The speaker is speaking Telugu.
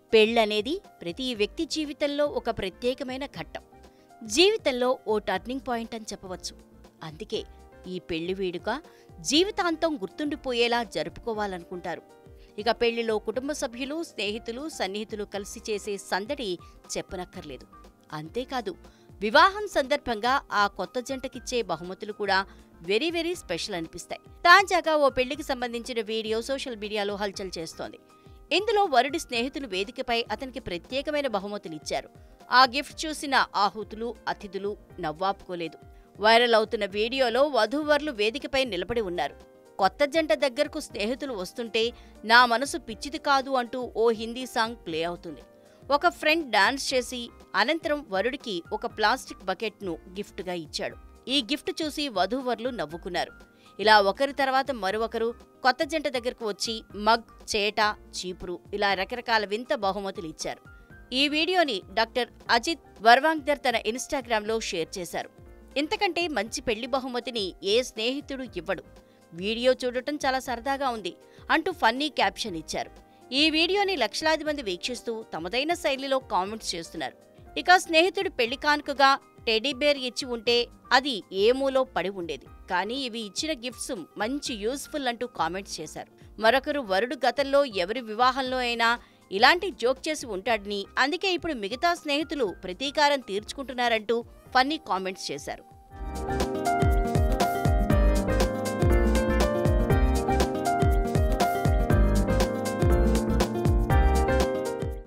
పెళ్ళనేది ప్రతి వ్యక్తి జీవితంలో ఒక ప్రత్యేకమైన ఘట్టం జీవితంలో ఓ టర్నింగ్ పాయింట్ అని చెప్పవచ్చు అందుకే ఈ పెళ్లి వేడుక జీవితాంతం గుర్తుండిపోయేలా జరుపుకోవాలనుకుంటారు ఇక పెళ్లిలో కుటుంబ సభ్యులు స్నేహితులు సన్నిహితులు కలిసి చేసే సందడి చెప్పనక్కర్లేదు అంతేకాదు వివాహం సందర్భంగా ఆ కొత్త జంటకిచ్చే బహుమతులు కూడా వెరీ వెరీ స్పెషల్ అనిపిస్తాయి తాజాగా ఓ పెళ్లికి సంబంధించిన వీడియో సోషల్ మీడియాలో హల్చల్ చేస్తోంది ఇందులో వరుడి స్నేహితులు వేదికపై అతనికి ప్రత్యేకమైన బహుమతులు ఇచ్చారు ఆ గిఫ్ట్ చూసిన ఆహుతులు అతిథులు నవ్వాపుకోలేదు వైరల్ అవుతున్న వీడియోలో వధూవరులు వేదికపై నిలబడి ఉన్నారు కొత్త జంట దగ్గరకు స్నేహితులు వస్తుంటే నా మనసు పిచ్చిది కాదు అంటూ ఓ హిందీ సాంగ్ ప్లే అవుతుంది ఒక ఫ్రెండ్ డాన్స్ చేసి అనంతరం వరుడికి ఒక ప్లాస్టిక్ బకెట్ను గిఫ్ట్గా ఇచ్చాడు ఈ గిఫ్ట్ చూసి వధూవరులు నవ్వుకున్నారు ఇలా ఒకరి తర్వాత మరొకరు కొత్త జంట దగ్గరకు వచ్చి మగ్ చేట చీపురు ఇలా రకరకాల వింత బహుమతులు ఇచ్చారు ఈ వీడియోని డాక్టర్ అజిత్ వర్వాంగ్దర్ తన ఇన్స్టాగ్రామ్లో షేర్ చేశారు ఇంతకంటే మంచి పెళ్లి బహుమతిని ఏ స్నేహితుడు ఇవ్వడు వీడియో చూడటం చాలా సరదాగా ఉంది అంటూ ఫన్నీ క్యాప్షన్ ఇచ్చారు ఈ వీడియోని లక్షలాది మంది వీక్షిస్తూ తమదైన శైలిలో కామెంట్స్ చేస్తున్నారు ఇక స్నేహితుడు పెళ్లి కానుకగా టెడీ బేర్ ఇచ్చి ఉంటే అది ఏ మూలో పడి ఉండేది కానీ ఇవి ఇచ్చిన గిఫ్ట్స్ మంచి యూస్ఫుల్ అంటూ కామెంట్స్ చేశారు మరొకరు వరుడు గతంలో ఎవరి వివాహంలో అయినా ఇలాంటి జోక్ చేసి ఉంటాడని అందుకే ఇప్పుడు మిగతా స్నేహితులు ప్రతీకారం తీర్చుకుంటున్నారంటూ ఫన్నీ కామెంట్స్ చేశారు